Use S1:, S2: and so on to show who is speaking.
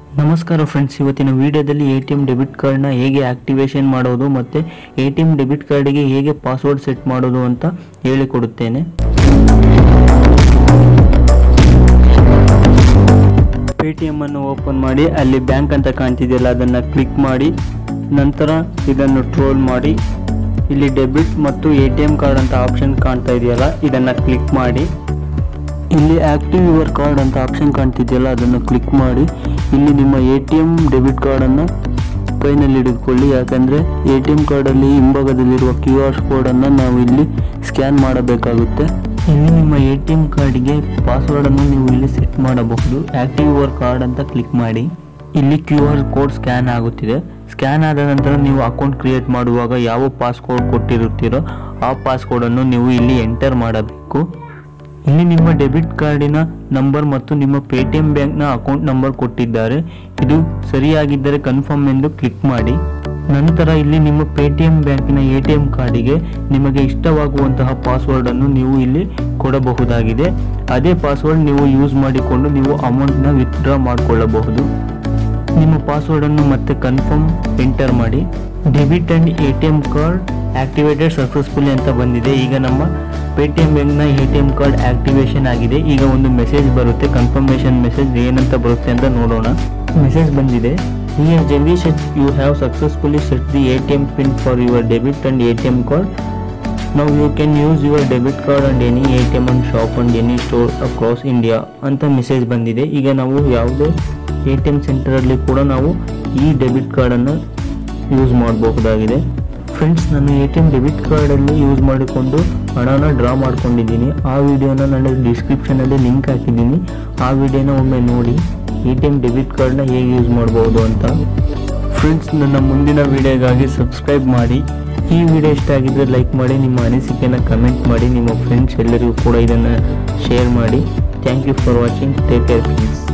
S1: ನಮಸ್ಕಾರ ಫ್ರೆಂಡ್ಸ್ ಇವತ್ತಿನ ವಿಡಿಯೋದಲ್ಲಿ ಎ ಟಿ ಎಂ ಡೆಬಿಟ್ ಕಾರ್ಡ್ನ ಹೇಗೆ ಆಕ್ಟಿವೇಶನ್ ಮಾಡೋದು ಮತ್ತು ಎ ಟಿ ಎಂ ಡೆಬಿಟ್ ಕಾರ್ಡಿಗೆ ಹೇಗೆ ಪಾಸ್ವರ್ಡ್ ಸೆಟ್ ಮಾಡೋದು ಅಂತ ಹೇಳಿಕೊಡುತ್ತೇನೆ ಪೇ ಟಿ ಎಮ್ ಅನ್ನು ಓಪನ್ ಮಾಡಿ ಅಲ್ಲಿ ಬ್ಯಾಂಕ್ ಅಂತ ಕಾಣ್ತಿದೆಯಲ್ಲ ಅದನ್ನು ಕ್ಲಿಕ್ ಮಾಡಿ ನಂತರ ಇದನ್ನು ಟ್ರೋಲ್ ಮಾಡಿ ಇಲ್ಲಿ ಡೆಬಿಟ್ ಮತ್ತು ಎ ಟಿ ಎಂ ಕಾರ್ಡ್ ಅಂತ ಆಪ್ಷನ್ ಕಾಣ್ತಾ ಇದೆಯಲ್ಲ ಇದನ್ನು ಕ್ಲಿಕ್ ಮಾಡಿ ಇಲ್ಲಿ ಆಕ್ಟಿವ್ ಯುವರ್ ಕಾರ್ಡ್ ಅಂತ ಆಪ್ಷನ್ ಕಾಣ್ತಿದೆಯಲ್ಲ ಅದನ್ನು ಕ್ಲಿಕ್ ಮಾಡಿ ಇಲ್ಲಿ ನಿಮ್ಮ ಎ ಟಿ ಎಮ್ ಡೆಬಿಟ್ ಕಾರ್ಡನ್ನು ಕೈನಲ್ಲಿ ಹಿಡಿದುಕೊಳ್ಳಿ ಯಾಕಂದರೆ ಎ ಟಿ ಎಮ್ ಕಾರ್ಡಲ್ಲಿ ಹಿಂಭಾಗದಲ್ಲಿರುವ ಕ್ಯೂ ಆರ್ ಕೋಡನ್ನು ನಾವು ಇಲ್ಲಿ ಸ್ಕ್ಯಾನ್ ಮಾಡಬೇಕಾಗುತ್ತೆ ಇಲ್ಲಿ ನಿಮ್ಮ ಎ ಟಿ ಎಮ್ ಕಾರ್ಡಿಗೆ ಪಾಸ್ವರ್ಡನ್ನು ನೀವು ಇಲ್ಲಿ ಸೆಟ್ ಮಾಡಬಹುದು ಆಕ್ಟಿವ್ ಯುವರ್ ಕಾರ್ಡ್ ಅಂತ ಕ್ಲಿಕ್ ಮಾಡಿ ಇಲ್ಲಿ ಕ್ಯೂ ಆರ್ ಕೋಡ್ ಸ್ಕ್ಯಾನ್ ಆಗುತ್ತಿದೆ ಸ್ಕ್ಯಾನ್ ಆದ ನಂತರ ನೀವು ಅಕೌಂಟ್ ಕ್ರಿಯೇಟ್ ಮಾಡುವಾಗ ಯಾವ ಪಾಸ್ಕೋಡ್ ಕೊಟ್ಟಿರುತ್ತೀರೋ ಆ ಪಾಸ್ಕೋಡನ್ನು ನೀವು ಇಲ್ಲಿ ಎಂಟರ್ ಮಾಡಬೇಕು ಇಲ್ಲಿ ನಿಮ್ಮ ಡೆಬಿಟ್ ಕಾರ್ಡಿನ ನಂಬರ್ ಮತ್ತು ನಿಮ್ಮ ಪೇಟಿಎಂ ಬ್ಯಾಂಕ್ನ ಅಕೌಂಟ್ ನಂಬರ್ ಕೊಟ್ಟಿದ್ದಾರೆ ಇದು ಸರಿಯಾಗಿದ್ದರೆ ಕನ್ಫರ್ಮ್ ಎಂದು ಕ್ಲಿಕ್ ಮಾಡಿ ನಂತರ ಇಲ್ಲಿ ನಿಮ್ಮ ಪೇಟಿಎಂ ಬ್ಯಾಂಕಿನ ಎ ಟಿ ಎಂ ಕಾರ್ಡಿಗೆ ನಿಮಗೆ ಇಷ್ಟವಾಗುವಂತಹ ಪಾಸ್ವರ್ಡ್ ಅನ್ನು ನೀವು ಇಲ್ಲಿ ಕೊಡಬಹುದಾಗಿದೆ ಅದೇ ಪಾಸ್ವರ್ಡ್ ನೀವು ಯೂಸ್ ಮಾಡಿಕೊಂಡು ನೀವು ಅಮೌಂಟ್ನ ವಿತ್ಡ್ರಾ ಮಾಡಿಕೊಳ್ಳಬಹುದು ನಿಮ್ಮ ಪಾಸ್ವರ್ಡ್ ಅನ್ನು ಮತ್ತೆ ಕನ್ಫರ್ಮ್ ಎಂಟರ್ ಮಾಡಿ debit and A T M card activated successfully ಅಂತ ಬಂದಿದೆ ಈಗ ನಮ್ಮ ಪೇಟಿಎಂ ಬ್ಯಾಂಕ್ನ A T M card activation ಆಗಿದೆ ಈಗ ಒಂದು ಮೆಸೇಜ್ ಬರುತ್ತೆ ಕನ್ಫರ್ಮೇಶನ್ ಮೆಸೇಜ್ ಏನಂತ ಬರುತ್ತೆ ಅಂತ ನೋಡೋಣ ಮೆಸೇಜ್ ಬಂದಿದೆ here Jagadish you have successfully set the A T M pin for your debit and A T M card ನಾವು you can use your debit card and any A T M and shop and any store across India ಅಂತ message ಬಂದಿದೆ ಈಗ ನಾವು ಯಾವುದೇ A T M ಸೆಂಟರಲ್ಲಿ ಕೂಡ ನಾವು ಈ debit ಕಾರ್ಡನ್ನು ಯೂಸ್ ಮಾಡಬಹುದಾಗಿದೆ ಫ್ರೆಂಡ್ಸ್ ನಾನು ಎ ಟಿ ಎಮ್ ಡೆಬಿಟ್ ಕಾರ್ಡಲ್ಲಿ ಯೂಸ್ ಮಾಡಿಕೊಂಡು ಹಣನ ಡ್ರಾ ಮಾಡ್ಕೊಂಡಿದ್ದೀನಿ ಆ ವಿಡಿಯೋನ ನಾನು ಡಿಸ್ಕ್ರಿಪ್ಷನಲ್ಲಿ ಲಿಂಕ್ ಹಾಕಿದ್ದೀನಿ ಆ ವಿಡಿಯೋನ ಒಮ್ಮೆ ನೋಡಿ ಎ ಟಿ ಎಮ್ ಡೆಬಿಟ್ ಕಾರ್ಡ್ನ ಹೇಗೆ ಯೂಸ್ ಮಾಡ್ಬೋದು ಅಂತ ಫ್ರೆಂಡ್ಸ್ ನನ್ನ ಮುಂದಿನ ವಿಡಿಯೋಗಾಗಿ ಸಬ್ಸ್ಕ್ರೈಬ್ ಮಾಡಿ ಈ ವಿಡಿಯೋ ಇಷ್ಟ ಆಗಿದ್ರೆ ಲೈಕ್ ಮಾಡಿ ನಿಮ್ಮ ಅನಿಸಿಕೆನ ಕಮೆಂಟ್ ಮಾಡಿ ನಿಮ್ಮ ಫ್ರೆಂಡ್ಸ್ ಎಲ್ಲರಿಗೂ ಕೂಡ ಇದನ್ನು ಶೇರ್ ಮಾಡಿ thank you for watching take care friends